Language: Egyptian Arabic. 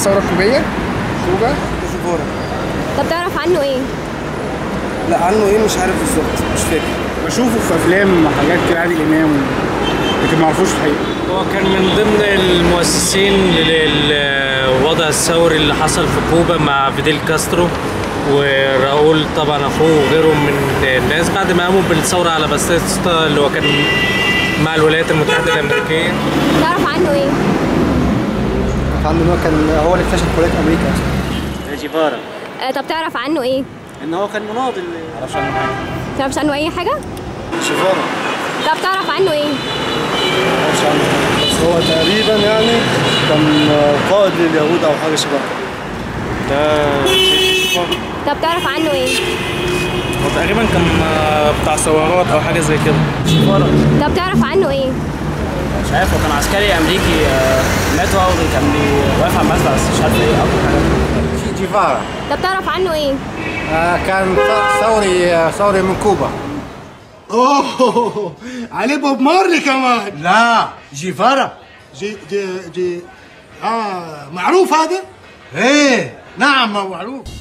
الثوره الكوبيه كوبا جيفارا طب تعرف عنه ايه لا عنه ايه مش عارف بالظبط مش فاكر بشوفه في افلام وحاجات كده عادل امام لكن ما اعرفوش الحقيقه هو كان من ضمن المؤسسين للوضع الثوري اللي حصل في كوبا مع فيديل كاسترو وراؤول طبعا اخوه وغيرهم من الناس بعد ما قاموا بالثوره على باستيستا اللي هو كان مع الولايات المتحده الامريكيه تعرف عنه ايه عنه ان هو كان هو اللي اكتشف ولايات امريكا اصلا جيفارا آه طب تعرف عنه ايه ان هو كان مناضل تعرفش عنه اي حاجه جيفارا طب تعرف عنه ايه مش عنه بس هو تقريبا يعني كان قائد لليهود او حاجه شبه طب تعرف عنه ايه هو تقريبا كان بتاع ثورات او حاجه زي كده جيفارا طب تعرف عنه ايه مش عارف هو كان عسكري امريكي آه، مات وهو كان واقف على المسبح بس مش عارف ايه اكتر حاجه جيفارا طب تعرف عنه ايه كان ثوري ثوري من كوبا اوه عليه بوب مارلي كمان لا جيفارا جي جي جي اه معروف هذا؟ ايه نعم معروف